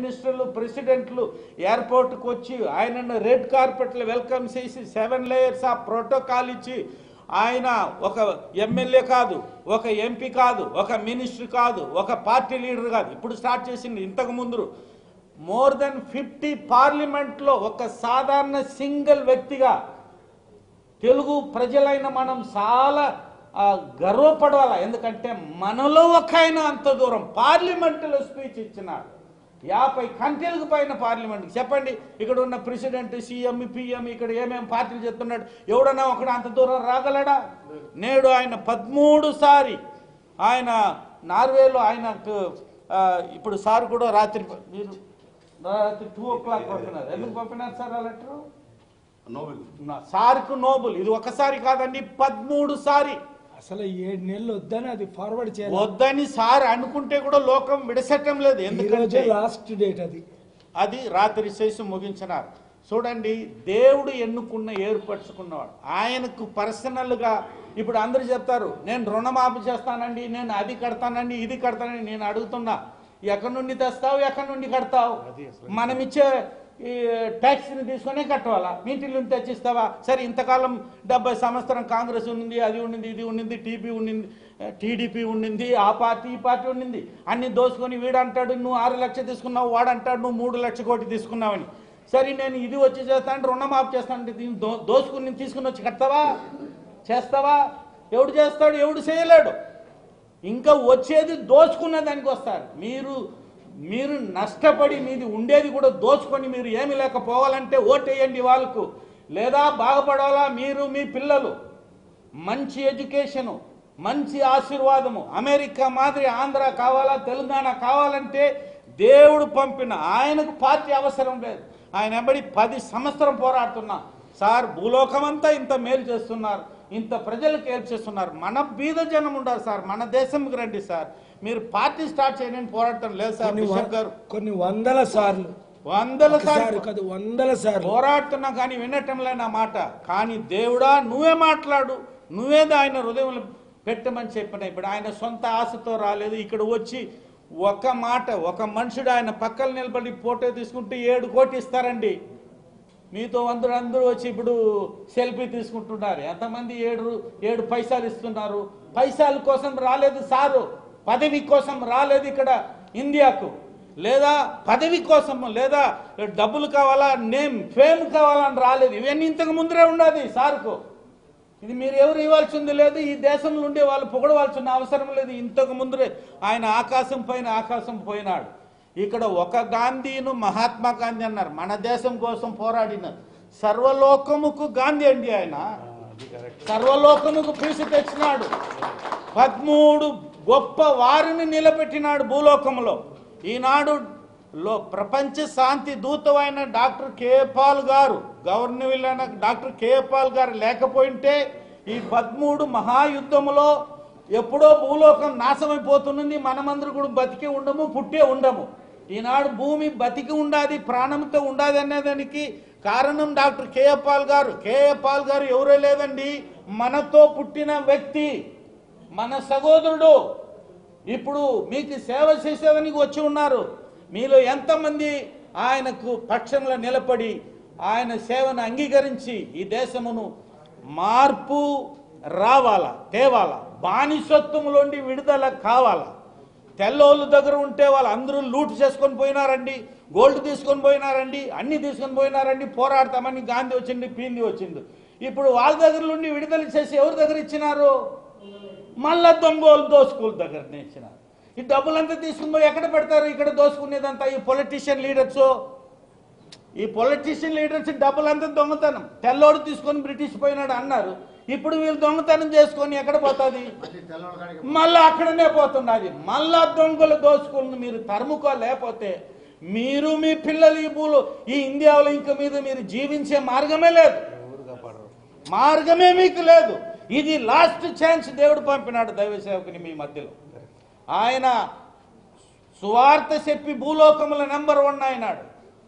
మినిస్టర్లు ప్రెసిడెంట్లు ఎయిర్పోర్ట్కి వచ్చి ఆయనను రెడ్ కార్పెట్లు వెల్కమ్ చేసి సెవెన్ లేయర్స్ ఆఫ్ ప్రోటోకాల్ ఇచ్చి ఆయన ఒక ఎమ్మెల్యే కాదు ఒక ఎంపీ కాదు ఒక మినిస్టర్ కాదు ఒక పార్టీ లీడర్ కాదు ఇప్పుడు స్టార్ట్ చేసింది ఇంతకు ముందు మోర్ దెన్ ఫిఫ్టీ పార్లమెంట్లో ఒక సాధారణ సింగిల్ వ్యక్తిగా తెలుగు ప్రజలైన మనం చాలా ఆ, గర్వపడాలి ఎందుకంటే మనలో ఒక ఆయన అంత దూరం పార్లమెంటులో స్పీచ్ ఇచ్చినాడు యాభై కంట్రీలకు పైన పార్లమెంట్కి చెప్పండి ఇక్కడ ఉన్న ప్రెసిడెంట్ సీఎం పిఎం ఇక్కడ ఏమేం పార్టీలు చెప్తున్నాడు ఎవడన్నా ఒకడు అంత దూరం రాగలడా నేడు ఆయన పదమూడు సారి ఆయన నార్వేలో ఆయనకు ఆ, ఇప్పుడు సార్ కూడా రాత్రి మీరు రాత్రి టూ ఓ క్లాక్ పంపినారు ఎందుకు పంపినారు సార్ ఆ లెటరు నోబెల్ నా- సార్కు నోబుల్ ఇది ఒకసారి కాదండి పదమూడు సారి అసలు ఏడు నెలలు వద్దని అది ఫార్వర్డ్ చేయాలి వద్దని సార్ అనుకుంటే కూడా లోకం విడసట్టం లేదు ఈ రోజే ఎందుకంటే లాస్ట్ డేట్ అది అది రాత్రి చేసి ముగించినారు చూడండి దేవుడు ఎన్నుకున్న ఏర్పరచుకున్నవాడు ఆయనకు పర్సనల్గా ఇప్పుడు అందరూ చెప్తారు నేను రుణమాఫీ చేస్తానండి నేను అది కడతానండి ఇది కడతానండి నేను అడుగుతున్నా ఎక్కడి నుండి తెస్తావు ఎక్కడి నుండి కడతావు మనం ఇచ్చే ఈ ట్యాక్స్ని తీసుకొనే కట్టాలా మీటిల్ నుండి తెచ్చిస్తావా సరే ఇంతకాలం డెబ్బై సంవత్సరం కాంగ్రెస్ ఉండింది అది ఉండింది ఇది ఉండింది టీపీ ఉండింది టీడీపీ ఉండింది ఆ పార్టీ ఈ పార్టీ ఉండింది అన్ని దోసుకొని వీడు అంటాడు నువ్వు ఆరు లక్షలు తీసుకున్నావు వాడు అంటాడు నువ్వు మూడు లక్షల కోటి తీసుకున్నావని సరే నేను ఇది వచ్చి చేస్తాను రుణమాఫీ చేస్తానంటే దీన్ని దో దోసుకుని తీసుకుని వచ్చి కడతావా చేస్తావా ఎవడు చేస్తాడు ఎవడు చేయలేడు ఇంకా వచ్చేది దోచుకున్న దానికి వస్తారు మీరు మీరు నష్టపడి మీది ఉండేది కూడా దోచుకొని మీరు ఏమి లేకపోవాలంటే ఓటేయండి వాళ్ళకు లేదా బాగుపడాలా మీరు మీ పిల్లలు మంచి ఎడ్యుకేషను మంచి ఆశీర్వాదము అమెరికా మాదిరి ఆంధ్ర కావాలా తెలంగాణ కావాలంటే దేవుడు పంపిన ఆయనకు పార్టీ అవసరం లేదు ఆయన ఎంబడి పది సంవత్సరం పోరాడుతున్నా సార్ భూలోకమంతా ఇంత మేలు చేస్తున్నారు ఇంత ప్రజలకు హెల్ప్ చేస్తున్నారు మన బీద జనం ఉండాలి సార్ మన దేశంకి రండి సార్ మీరు పార్టీ స్టార్ట్ చేయడానికి పోరాటం లేదు సార్ కొన్ని బిషప్ గారు వ- కొన్ని వందల సార్లు వందల ఒకసారి సార్లు కాదు వందల సార్లు పోరాడుతున్నా కానీ వినటం లే నా మాట కానీ దేవుడా నువ్వే మాట్లాడు నువ్వేదో ఆయన హృదయంలో పెట్టమని చెప్పిన ఇప్పుడు ఆయన సొంత ఆశతో రాలేదు ఇక్కడ వచ్చి ఒక మాట ఒక మనుషుడు ఆయన పక్కన నిలబడి ఫోటో తీసుకుంటే ఏడు కోటి ఇస్తారండి మీతో అందరూ అందరూ వచ్చి ఇప్పుడు సెల్ఫీ తీసుకుంటున్నారు ఎంతమంది ఏడు ఏడు పైసలు ఇస్తున్నారు పైసల కోసం రాలేదు సారు పదవి కోసం రాలేదు ఇక్కడ ఇండియాకు లేదా పదవి కోసం లేదా డబ్బులు కావాలా నేమ్ ఫేమ్ కావాలని రాలేదు ఇవన్నీ ఇంతకు ముందరే ఉన్నది సార్కు ఇది మీరు ఎవరు ఇవ్వాల్సింది లేదు ఈ దేశంలో ఉండే వాళ్ళు పొగడవలసిన అవసరం లేదు ఇంతకు ముందరే ఆయన ఆకాశం పైన ఆకాశం పోయినాడు ఇక్కడ ఒక గాంధీను మహాత్మా గాంధీ అన్నారు మన దేశం కోసం పోరాడిన సర్వలోకముకు గాంధీ అండి ఆయన సర్వలోకముకు పీసు తెచ్చినాడు పదమూడు గొప్ప వారిని నిలబెట్టినాడు భూలోకంలో ఈనాడు లో ప్రపంచ శాంతి దూతమైన డాక్టర్ కేపాల్ గారు గవర్నర్ అయిన డాక్టర్ కేపాల్ గారు లేకపోయింటే ఈ పదమూడు మహాయుద్ధములో ఎప్పుడో భూలోకం నాశమైపోతున్నది మనమందరూ కూడా బతికి ఉండము పుట్టే ఉండము ఈనాడు భూమి బతికి ఉండాది ప్రాణంతో ఉండాది అనేదానికి కారణం డాక్టర్ కేఏ పాల్ గారు కేఏ పాల్ గారు ఎవరో లేదండి మనతో పుట్టిన వ్యక్తి మన సహోదరుడు ఇప్పుడు మీకు సేవ చేసేదానికి వచ్చి ఉన్నారు మీలో ఎంతమంది ఆయనకు పక్షంలో నిలబడి ఆయన సేవను అంగీకరించి ఈ దేశమును మార్పు రావాలా తేవాలా బానిసత్వములోండి విడుదల కావాలా తెల్లోళ్ళ దగ్గర ఉంటే వాళ్ళు అందరూ లూట్ చేసుకొని పోయినారండి గోల్డ్ తీసుకొని పోయినారండి అన్ని తీసుకొని పోయినారండి పోరాడతామని గాంధీ వచ్చింది పీంది వచ్చింది ఇప్పుడు వాళ్ళ దగ్గర నుండి విడుదల చేసి ఎవరి దగ్గర ఇచ్చినారు మళ్ళా దొంగోలు దోసుకుల దగ్గర ఇచ్చినారు ఈ డబ్బులంతా తీసుకుని పోయి ఎక్కడ పెడతారు ఇక్కడ దోసుకునేదంతా ఈ పొలిటీషియన్ లీడర్స్ ఈ పొలిటీషియన్ లీడర్స్ డబ్బులంతా దొంగతనం తెల్లోడు తీసుకొని బ్రిటిష్ పోయినాడు అన్నారు ఇప్పుడు వీళ్ళు దొంగతనం చేసుకొని ఎక్కడ పోతుంది మళ్ళా అక్కడనే పోతున్నది మళ్ళా దొంగలు దోచుకుని మీరు తరుముకో లేకపోతే మీరు మీ పిల్లలు ఈ భూలు ఈ ఇండియాలో ఇంక మీద మీరు జీవించే మార్గమే లేదు మార్గమే మీకు లేదు ఇది లాస్ట్ ఛాన్స్ దేవుడు పంపినాడు దైవ సేవకుని మీ మధ్యలో ఆయన సువార్త చెప్పి భూలోకముల నెంబర్ వన్ అయినాడు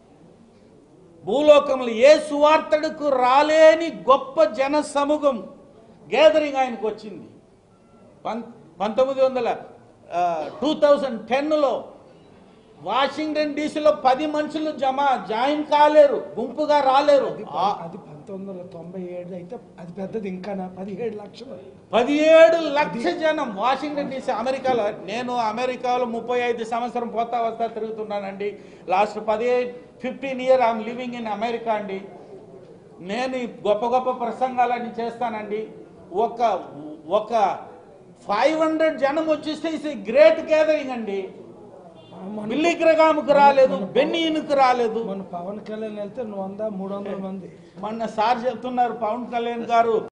భూలోకములు ఏ సువార్తడుకు రాలేని గొప్ప జన సమూహం గ్యాదరింగ్ ఆయనకు వచ్చింది పం పంతొమ్మిది వందల టూ థౌజండ్ టెన్లో వాషింగ్టన్ డీసీలో పది మనుషులు జమ జాయిన్ కాలేరు గుంపుగా రాలేరు అది ఆ అది పంతొమ్మిది వందల తొంభై ఏడు అయితే అది పెద్దది ఇంకా పదిహేడు లక్షలు పదిహేడు లక్ష జనం వాషింగ్టన్ డీసీ అమెరికాలో నేను అమెరికాలో ముప్పై ఐదు సంవత్సరం పోతా వస్తా తిరుగుతున్నానండి లాస్ట్ పదిహేడు fifteen year I'm living in America అండి నేను ఈ గొప్ప గొప్ప ప్రసంగాలన్నీ చేస్తానండి ఒక ఒక ఫైవ్ హండ్రెడ్ జనం వచ్చేస్తే ఇస్ గ్రేట్ గ్యాదరింగ్ అండి మన బిల్లి గ్రగాముకు రాలేదు బెన్నీనుకు రాలేదు మన పవన్ కళ్యాణ్ వెళ్తే వంద మూడు వందల మంది మొన్న సార్ చెప్తున్నారు పవన్ కళ్యాణ్ గారు